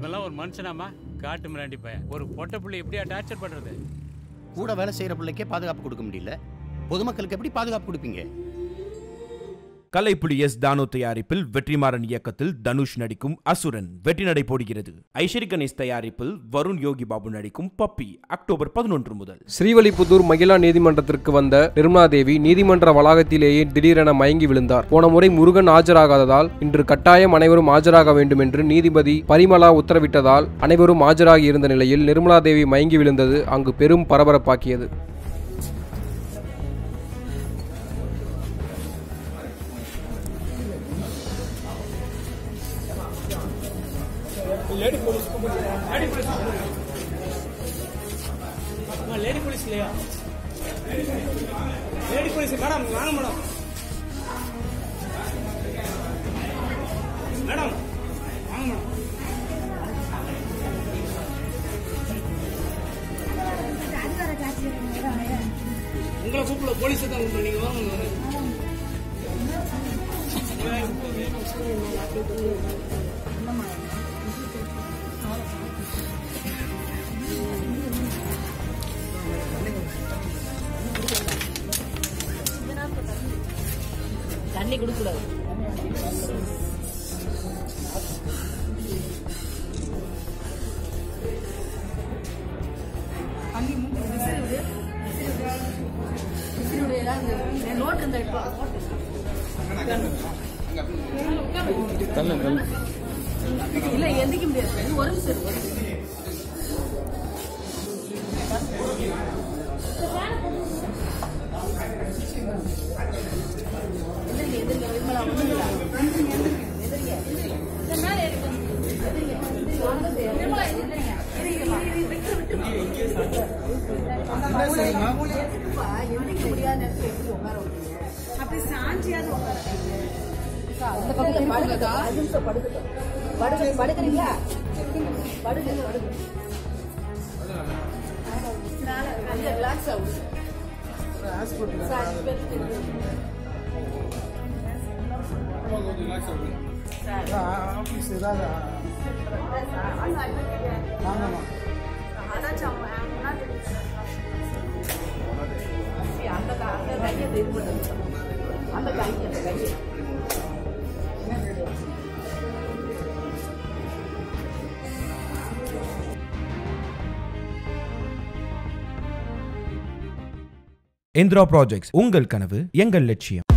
இவெல்லாம் ஒரு மனுஷனாமா காட்டு மிராண்டி பையன் ஒரு பொட்டை புள்ளி எப்படியா டார்ச்சர் பண்றது கூட வேலை செய்யற பிள்ளைக்கே பாதுகாப்பு கொடுக்க முடியல பொதுமக்களுக்கு எப்படி பாதுகாப்பு கொடுப்பீங்க கலைப்புலி எஸ் தானோ தயாரிப்பில் வெற்றிமாறன் இயக்கத்தில் தனுஷ் நடிக்கும் அசுரன் வெற்றி நடை போடுகிறது ஐஸ்வரி கணேஷ் தயாரிப்பில் வருண் யோகி பாபு நடிக்கும் பப்பி அக்டோபர் பதினொன்று முதல் ஸ்ரீவல்லிபுத்தூர் மகிழா நீதிமன்றத்திற்கு வந்த நிர்மலாதேவி நீதிமன்ற வளாகத்திலேயே திடீரென மயங்கி விழுந்தார் போன முறை முருகன் ஆஜராகாததால் இன்று கட்டாயம் அனைவரும் ஆஜராக வேண்டும் என்று நீதிபதி பரிமலா உத்தரவிட்டதால் அனைவரும் ஆஜராகி இருந்த நிலையில் நிர்மலாதேவி மயங்கி விழுந்தது அங்கு பெரும் பரபரப்பாக்கியது லேடி போலீஸ் இல்லையா லேடி போலீஸ் மேடம் வாங்க மேடம் மேடம் வாங்க மேடம் உங்களை கூப்பிடல போலீஸ் தான் கூப்பிட நீங்க வாங்க தண்ணி கொடுக்கூடாது நோட்டு இந்த இல்ல எந்திக்க முடியாது ஒரு நிமிஷம் இரு, ஒரு நிமிஷம். எந்திரிங்க, எந்திரிங்க, விமலா, ஒண்ணுமில்ல. எந்திரிங்க, எந்திரிங்க, எந்திரிங்க. இந்த மேல ஏறி வந்து. எந்திரிங்க, எந்திரிங்க, ஒண்ணுமில்ல. விமலா, எந்திரிங்க. எந்திரிங்கம்மா. விட்டு, விட்டு. எதுக்குப்பா, எந்திரிக்க முடியாத நேரத்துல எப்படி உட்கார வைக்கிறீங்க? அப்படி சாஞ்சியாவது உட்கார அந்த பக்கத்துல படுக்கட்டும் அஞ்சு நிமிஷம் படுக்கட்டும் படுக்க படுக்கிறீங்களா படுங்க படுங்க கொஞ்சம் ரிலாக்ஸ் ஆகும் சார் ஆஃபீஸ் ஏதாவது வாங்கம்மா அந்த க- அந்த கையை இது பண்ணுங்க அந்த கையை அந்த கையை இந்திரா ப்ராஜெக்ட்ஸ் உங்கள் கனவு எங்கள் லட்சியம்